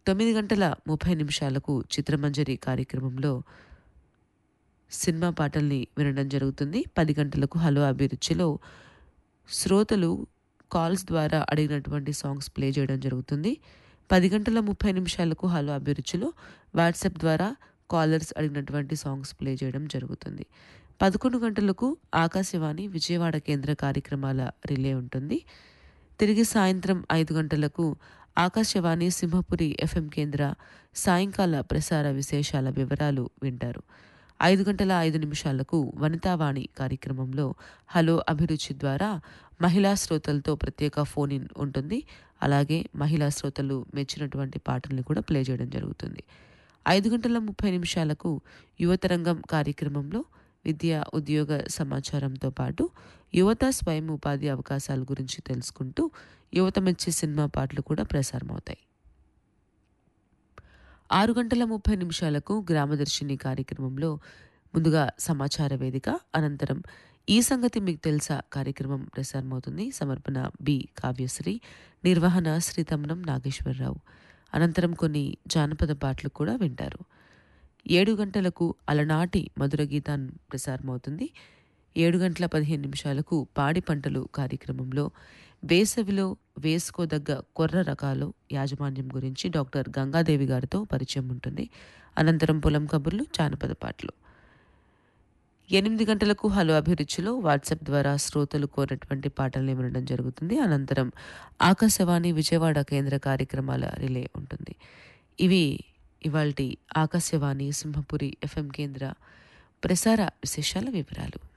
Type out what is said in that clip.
తొమ్మిది గంటల ముప్పై నిమిషాలకు చిత్రమంజరి కార్యక్రమంలో సినిమా పాటల్ని వినడం జరుగుతుంది పది గంటలకు హలో అభిరుచిలో శ్రోతలు కాల్స్ ద్వారా అడిగినటువంటి సాంగ్స్ ప్లే చేయడం జరుగుతుంది పది గంటల ముప్పై నిమిషాలకు హలో అభిరుచిలో వాట్సాప్ ద్వారా కాలర్స్ అడిగినటువంటి సాంగ్స్ ప్లే చేయడం జరుగుతుంది పదకొండు గంటలకు ఆకాశవాణి విజయవాడ కేంద్ర కార్యక్రమాల రిలే ఉంటుంది తిరిగి సాయంత్రం ఐదు గంటలకు ఆకాశవాణి సింహపురి ఎఫ్ఎం కేంద్ర సాయంకాల ప్రసార విశేషాల వివరాలు వింటారు ఐదు గంటల ఐదు నిమిషాలకు వనితావాణి కార్యక్రమంలో హలో అభిరుచి ద్వారా మహిళా శ్రోతలతో ప్రత్యేక ఫోన్ ఇన్ ఉంటుంది అలాగే మహిళా శ్రోతలు మెచ్చినటువంటి పాటల్ని కూడా ప్లే చేయడం జరుగుతుంది ఐదు గంటల ముప్పై నిమిషాలకు యువతరంగం కార్యక్రమంలో విద్య ఉద్యోగ సమాచారంతో పాటు యువత స్వయం ఉపాధి అవకాశాల గురించి తెలుసుకుంటూ యువత మెచ్చే సినిమా పాటలు కూడా ప్రసారమవుతాయి ఆరు గంటల ముప్పై నిమిషాలకు గ్రామదర్శిని కార్యక్రమంలో ముందుగా సమాచార వేదిక అనంతరం ఈ సంగతి మీకు తెలుసా కార్యక్రమం ప్రసారమవుతుంది సమర్పణ బి కావ్యశ్రీ నిర్వహణ శ్రీతమనం నాగేశ్వరరావు అనంతరం కొన్ని జానపద పాటలు కూడా వింటారు ఏడు గంటలకు అలనాటి మధుర గీతాన్ ప్రసారమవుతుంది ఏడు గంటల పదిహేను నిమిషాలకు పాడి పంటలు కార్యక్రమంలో వేసవిలో వేసుకోదగ్గ కొర్ర రకాలు యాజమాన్యం గురించి డాక్టర్ గంగాదేవి గారితో పరిచయం ఉంటుంది అనంతరం పొలం కబుర్లు జానపద పాటలు ఎనిమిది గంటలకు హలో అభిరుచిలో వాట్సాప్ ద్వారా శ్రోతలు కోరినటువంటి పాటల్ని వినడం జరుగుతుంది అనంతరం ఆకాశవాణి విజయవాడ కేంద్ర కార్యక్రమాల రిలే ఉంటుంది ఇవి ఇవాల్టి ఆకాశవాణి సింహపురి ఎఫ్ఎం కేంద్ర ప్రసార విశేషాల వివరాలు